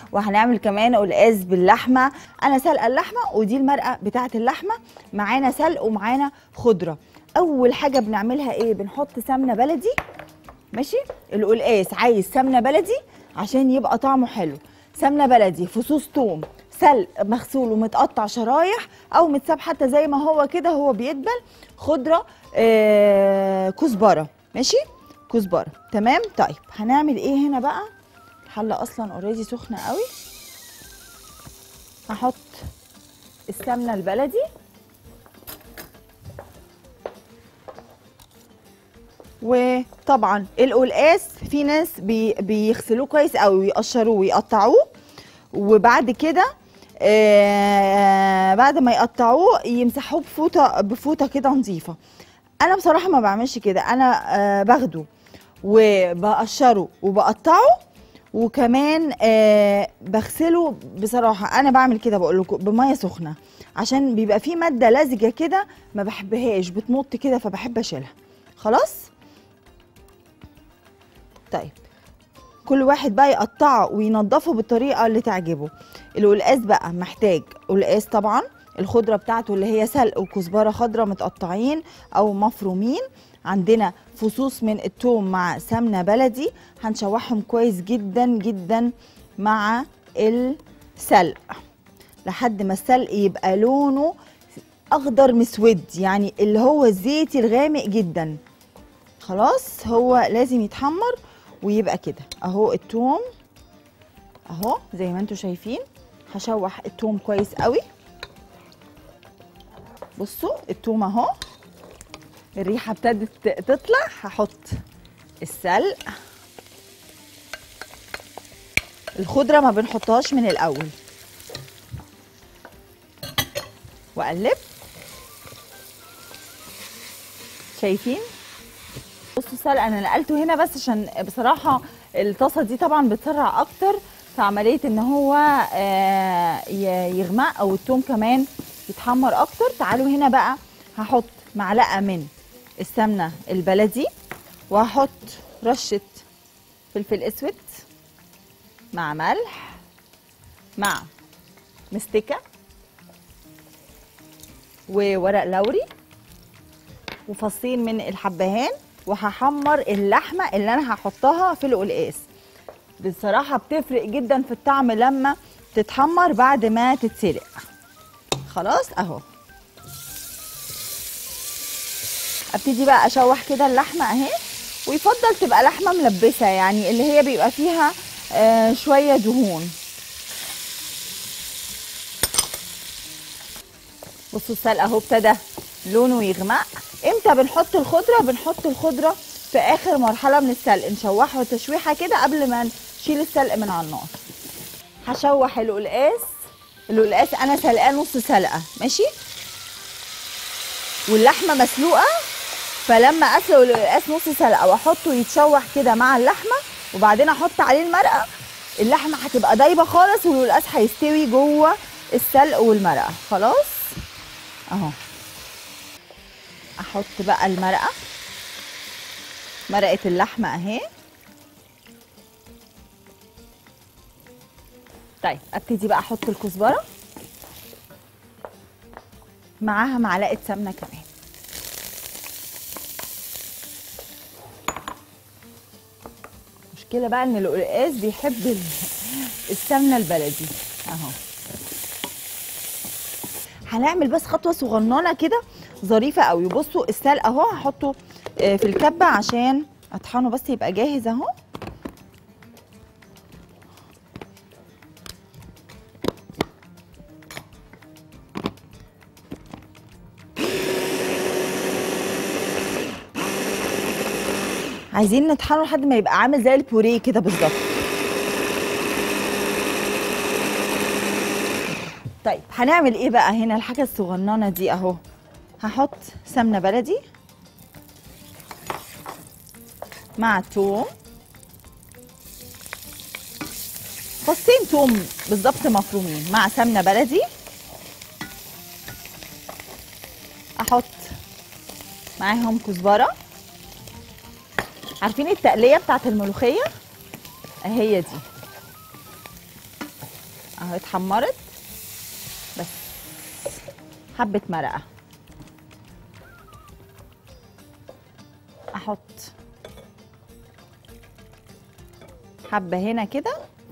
وهنعمل كمان قلقاس باللحمه انا سلقه اللحمه ودي المرقه بتاعه اللحمه معانا سلق ومعانا خضره اول حاجه بنعملها ايه بنحط سمنه بلدي ماشي القلقاس عايز سمنه بلدي عشان يبقى طعمه حلو سمنه بلدي فصوص توم سلق مغسول ومتقطع شرايح او متساب حتى زي ما هو كده هو بيدبل خضره آه كزبره ماشي كزبره تمام طيب هنعمل ايه هنا بقى الحله اصلا اوريدي سخنه قوي هحط السمنه البلدي وطبعا القلقاس في ناس بي بيغسلوه كويس قوي ويقشروه ويقطعوه وبعد كده آه بعد ما يقطعوه يمسحوه بفوطه بفوطه كده نظيفه انا بصراحه ما بعملش كده انا آه باخده وبقشره وبقطعه وكمان آه بغسله بصراحه انا بعمل كده بقول لكم بميه سخنه عشان بيبقى فيه ماده لزجه كده ما بحبهاش بتمط كده فبحب اشيلها خلاص طيب كل واحد بقى يقطعه وينضفه بالطريقه اللي تعجبه القلقاس بقى محتاج قلقاس طبعا الخضره بتاعته اللي هي سلق وكزبره خضراء متقطعين او مفرومين عندنا فصوص من التوم مع سمنه بلدي هنشوحهم كويس جدا جدا مع السلق لحد ما السلق يبقى لونه اخضر مسود يعني اللي هو الزيتي الغامق جدا خلاص هو لازم يتحمر ويبقى كده اهو التوم اهو زي ما انتم شايفين هشوح التوم كويس قوي بصوا التوم اهو الريحه ابتدت تطلع هحط السلق الخضره ما بنحطهاش من الاول واقلب شايفين بصوا السلق انا نقلته هنا بس عشان بصراحه الطاسه دي طبعا بتسرع اكتر في عمليه ان هو آه يغمق او التوم كمان يتحمر اكتر تعالوا هنا بقى هحط معلقه من السمنه البلدي وهحط رشه فلفل اسود مع ملح مع مستكه وورق لوري وفصين من الحبهان وهحمر اللحمه اللي انا هحطها في القلقاس بصراحه بتفرق جدا في الطعم لما تتحمر بعد ما تتسلق خلاص اهو ابتدي بقى اشوح كده اللحمه اهي ويفضل تبقى لحمه ملبسه يعني اللي هي بيبقى فيها آه شويه دهون بصوا السلق اهو ابتدى لونه يغمق امتى بنحط الخضره بنحط الخضره في اخر مرحله من السلق نشوحه تشويحه كده قبل ما نشيل السلق من على النار هشوح القلقاس القلقاس انا سلقاه نص سلقه ماشي واللحمه مسلوقه فلما اسلق القلقاس نص سلقه واحطه يتشوح كده مع اللحمه وبعدين احط عليه المرقه اللحمه هتبقى دايبه خالص والقلقاس هيستوي جوه السلق والمرقه خلاص اهو احط بقى المرقه مرقه اللحمه اهي طيب ابتدي بقى احط الكزبره معاها معلقه سمنه كمان المشكله بقى ان القلقاس بيحب ال- السمنه البلدي اهو هنعمل بس خطوه صغننه كده ظريفه قوي بصوا السلق اهو هحطه آه، في الكبه عشان اطحنه بس يبقى جاهز اهو عايزين نطحنه لحد ما يبقى عامل زي البوريه كده بالظبط طيب هنعمل ايه بقى هنا الحاجه الصغننه دي اهو هحط سمنه بلدي مع توم فصين توم بالظبط مفرومين مع سمنه بلدي احط معاهم كزبره عارفين التقليه بتاعت الملوخيه هي دي اهو اتحمرت بس حبه مرقه احط حبه هنا كده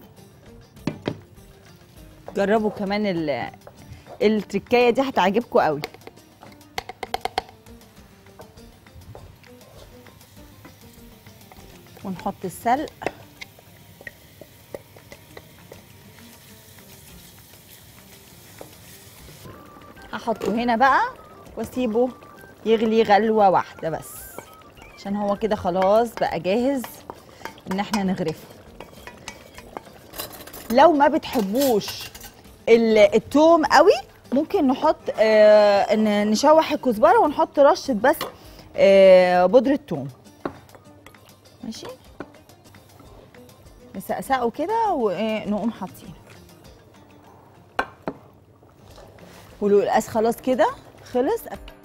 جربوا كمان ال التركايه دي هتعجبكم قوي ونحط السلق هحطه هنا بقى واسيبه يغلي غلوه واحده بس عشان هو كده خلاص بقى جاهز ان احنا نغرفه لو ما بتحبوش ال- التوم قوي ممكن نحط آه ن- نشوح الكزبره ونحط رشه بس آه بودره توم ماشي نسقسقه كده ونقوم حاطينه والقلقاس خلاص كده خلص